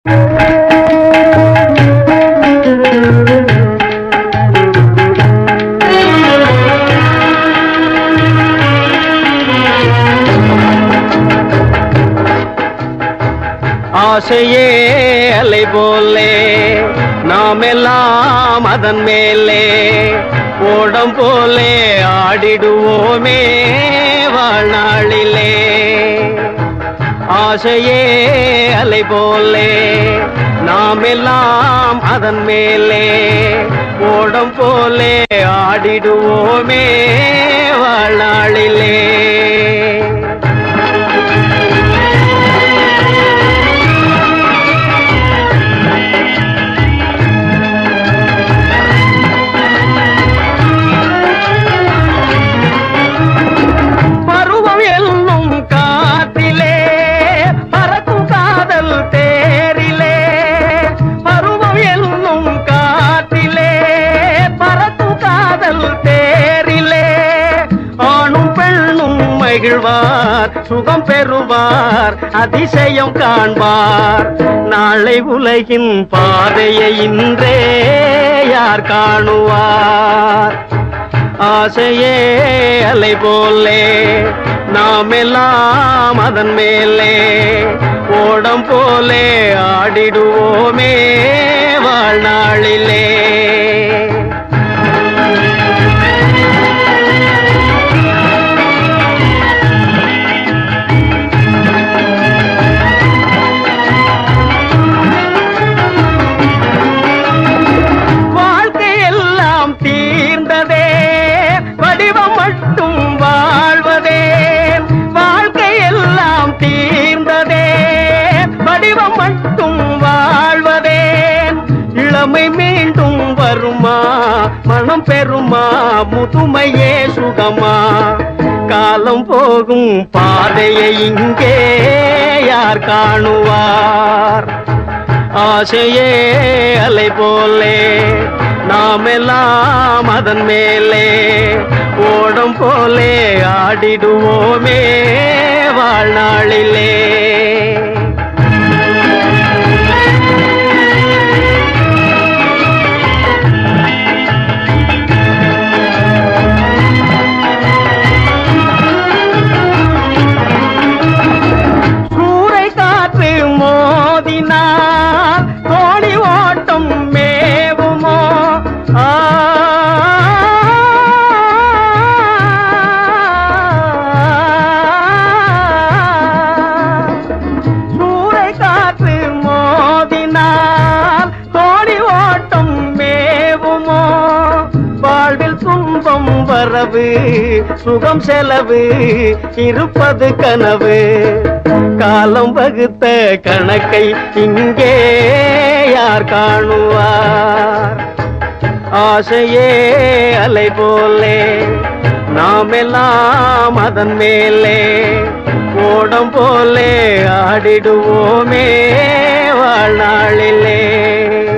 ஆசையே அலை போலே நாம் எல்லாம் அதன் மேலே ஓடம் போலே ஆடிடுவோமே வாழ்நாளிலே ஆசையே அலை போலே நாம் எல்லாம் அதன் மேலே ஓடம் போலே ஆடிடுவோமே வாழ்நாளிலே பருவம் என்னும் காற்றிலே பறக்கும் காதல் தேரிலே பருவம் என்னும் காற்றிலே பறக்கும் காதல் தேரிலே ஆணும் பெண்ணும் மகிழ்வார் சுகம் பெறுவார் அதிசயம் காண்பார் நாளை உலகின் பாதையை இன்றே யார் காணுவார் ஆசையே அலை போலே நாம் எல்லாம் அதன் மேலே ஓடம் போலே ஆடிடுவோமே வாழ்நாளிலே வாழ்க்கை எல்லாம் தீர்ந்ததே வடிவம் மட்டும் வாழ்வதே வாழ்க்கை எல்லாம் தீர்ந்ததே வடிவம் மட்டும் வாழ்வதே இளமை மீண்டும் வருமா மனம் பெறுமா முதுமையே சுகமா காலம் போகும் பாதையை இங்கே யார் காணுவார் ஆசையே அலை போலே நாம் எல்லாம் அதன் மேலே ஓடம் போலே ஆடிடுவோமே வாழ்நாளிலே சூறை காற்று மோதினால் கோடி ஓட்டம் மேவுமோ ஆ சூறை காற்று மோதினால் கோடி ஓட்டம் மேவுமோ வாழ்வில் துன்பம் வரவு சுகம் செலவு இருப்பது கனவு காலம் வகுத்த கணக்கை இங்கே யார் காணுவார் ஆசையே அலை போலே நாம் எல்லாம் அதன் மேலே ஓடம் போலே ஆடிடுவோமே வாழ்நாளிலே